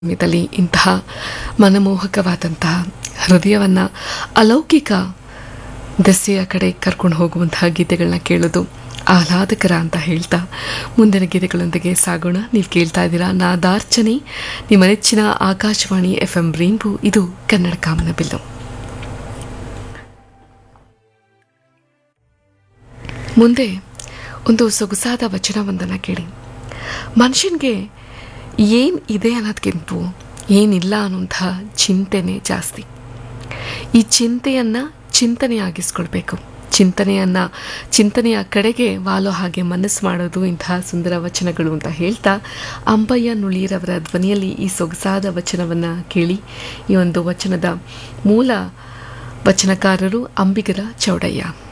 ಸಮಯದಲ್ಲಿ ಇಂತಹ ಮನಮೋಹಕವಾದಂತಹ ಹೃದಯವನ್ನು ಅಲೌಕಿಕ ದೆಸೆಯ ಕಡೆ ಕರ್ಕೊಂಡು ಹೋಗುವಂತಹ ಗೀತೆಗಳನ್ನ ಕೇಳೋದು ಆಹ್ಲಾದಕರ ಅಂತ ಹೇಳ್ತಾ ಮುಂದಿನ ಗೀತೆಗಳೊಂದಿಗೆ ಸಾಗೋಣ ನೀವು ಕೇಳ್ತಾ ಇದ್ದೀರಾ ನಾದಾರ್ಚನೆ ನಿಮ್ಮ ನೆಚ್ಚಿನ ಆಕಾಶವಾಣಿ ಎಫ್ ಎಂ ರೇನ್ಬೋ ಇದು ಕನ್ನಡ ಕಾಮನ ಬಿಲ್ಲು ಮುಂದೆ ಒಂದು ಸೊಗಸಾದ ವಚನವೊಂದನ್ನು ಕೇಳಿ ಮನುಷ್ಯನಿಗೆ ಏನು ಇದೆ ಅನ್ನೋದಕ್ಕಿಂತ ಏನಿಲ್ಲ ಅನ್ನೋಂಥ ಚಿಂತೆನೇ ಜಾಸ್ತಿ ಈ ಚಿಂತೆಯನ್ನು ಚಿಂತನೆಯಾಗಿಸ್ಕೊಳ್ಬೇಕು ಚಿಂತನೆಯನ್ನು ಚಿಂತನೆಯ ಕಡೆಗೆ ವಾಲೋ ಹಾಗೆ ಮನಸ್ಸು ಮಾಡೋದು ಇಂತಹ ಸುಂದರ ವಚನಗಳು ಅಂತ ಹೇಳ್ತಾ ಅಂಬಯ್ಯ ನುಳೀರವರ ಧ್ವನಿಯಲ್ಲಿ ಈ ಸೊಗಸಾದ ವಚನವನ್ನು ಕೇಳಿ ಈ ಒಂದು ವಚನದ ಮೂಲ ವಚನಕಾರರು ಅಂಬಿಗರ ಚೌಡಯ್ಯ